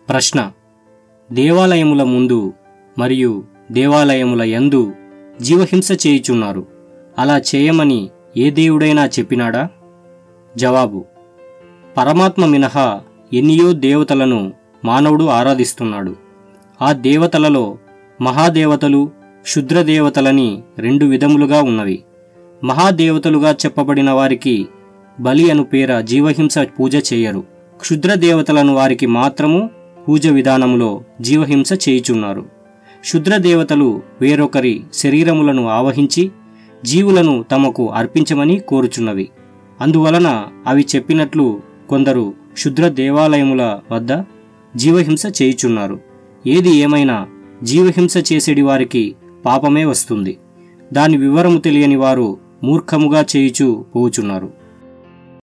ప్రశ్న దేవాలయముల ముందు మరియు దేవాలయముల యందు జీవహింస చేయుచున్నారు అలా చేయమని ఏ దేవుడైనా చెప్పినాడా జవాబు పరమాత్మ మినహా ఎన్నియో దేవతలను మానవుడు ఆరాధిస్తున్నాడు ఆ దేవతలలో మహాదేవతలు క్షుద్రదేవతలని రెండు విధములుగా ఉన్నవి మహాదేవతలుగా చెప్పబడిన వారికి బలి అను పేర జీవహింస పూజ చేయరు క్షుద్రదేవతలను వారికి మాత్రము పూజ విధానములో జీవహింస చేయుచున్నారు క్షుద్రదేవతలు వేరొకరి శరీరములను ఆవహించి జీవులను తమకు అర్పించమని కోరుచున్నవి అందువలన అవి చెప్పినట్లు కొందరు క్షుద్ర దేవాలయముల వద్ద జీవహింస చేయుచున్నారు ఏది ఏమైనా జీవహింస చేసేడి వారికి పాపమే వస్తుంది దాని వివరము తెలియని వారు మూర్ఖముగా చేయుచూ పోవుచున్నారు